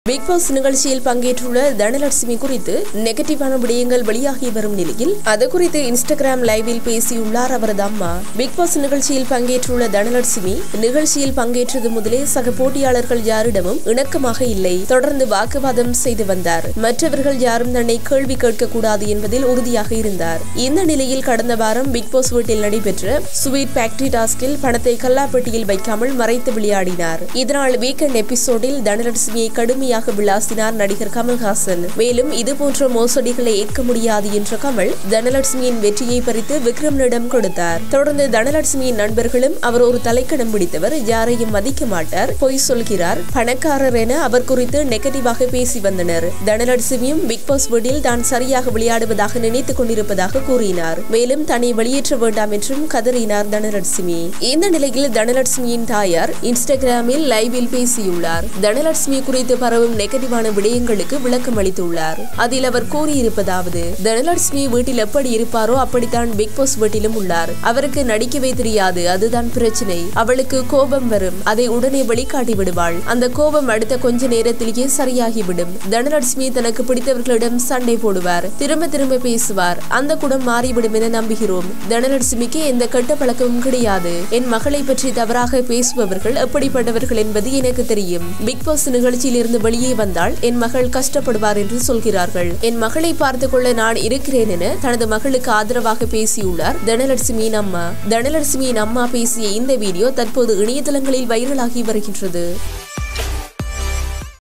big pass நிகழ்ச்சியில் பங்கேற்றுள்ள தனலட்சுமி குறித்து நெகட்டிவான விடயங்கள் வெளியாகி வரும் நிலையில் அது குறித்து இன்ஸ்டாகிராம் லைவில் பேசியுள்ளார் அவரது அம்மா பிக் பாஸ் நிகழ்ச்சியில் பங்கேற்றுள்ள தனலட்சுமி நிகழ்ச்சியில் பங்கேற்றது முதலே சக போட்டியாளர்கள் யாரிடமும் இணக்கமாக இல்லை தொடர்ந்து வாக்குவாதம் செய்து வந்தார் மற்றவர்கள் யாரும் தன்னை கேள்வி கேட்கக்கூடாது என்பதில் உறுதியாக இருந்தார் இந்த நிலையில் கடந்த வாரம் பிக் பாஸ் வீட்டில் நடைபெற்ற ஸ்வீட் ஃபேக்டரி டாஸ்கில் பணத்தை கல்லாப்பெட்டியில் வைக்காமல் மறைத்து விளையாடினார் இதனால் வீக்கெண்ட் எபிசோடில் தனலட்சுமியை கடுமையாக விளாசினார் நடிகர் கமல்ஹாசன் மேலும் இதுபோன்ற மோசடிகளை ஏற்க முடியாது என்ற கமல் தனலட்சுமியின் வெற்றியை பறித்து விக்ரமனிடம் கொடுத்தார் தொடர்ந்து தனலட்சுமியின் நண்பர்களும் அவர் ஒரு தலைக்கணம் பிடித்தவர் யாரையும் மதிக்க மாட்டார் பொய் சொல்கிறார் பணக்காரர் என அவர் குறித்து நெகட்டிவாக பேசி வந்தனர் தனலட்சுமியும் பிக் பாஸ் வீட்டில் தான் சரியாக விளையாடுவதாக நினைத்துக் கொண்டிருப்பதாக கூறினார் மேலும் தன்னை வெளியேற்ற வேண்டாம் என்றும் கதறினார் தனலட்சுமி இந்த நிலையில் தனலட்சுமியின் தாயார் இன்ஸ்டாகிராமில் லைவில் பேசியுள்ளார் தனலட்சுமி குறித்து பரவும் நெகட்டிவான விடயங்களுக்கு விளக்கம் அளித்துள்ளார் அதில் அவர் கூறியிருப்பதாவது தனலட்சுமி வீட்டில் எப்படி இருப்பாரோ அப்படித்தான் பிக் பாஸ் வீட்டிலும் உள்ளார் அவருக்கு நடிக்கவே தெரியாது அதுதான் பிரச்சனை அவளுக்கு கோபம் வரும் அதை உடனே வெளிக்காட்டி விடுவாள் அந்த கோபம் அடுத்த கொஞ்ச நேரத்திலேயே சரியாகிவிடும் தனலட்சுமி தனக்கு பிடித்தவர்களிடம் சண்டை போடுவார் திரும்ப திரும்ப பேசுவார் அந்த குணம் மாறிவிடும் என நம்புகிறோம் தனலட்சுமிக்கு எந்த கெட்ட பழக்கமும் கிடையாது என் மகளை பற்றி தவறாக பேசுபவர்கள் எப்படிப்பட்டவர்கள் என்பது எனக்கு தெரியும் பிக் பாஸ் நிகழ்ச்சியில் இருந்து வெளியே வந்தால் என் மகள் கஷ்டப்படுவார் என்று சொல்கிறார்கள் என் மகளை பார்த்து கொள்ள நான் இருக்கிறேன் என தனது மகளுக்கு ஆதரவாக பேசியுள்ளார் தனலட்சுமியின் அம்மா தனலட்சுமியின் அம்மா பேசிய இந்த வீடியோ தற்போது இணையதளங்களில் வைரலாகி வருகின்றது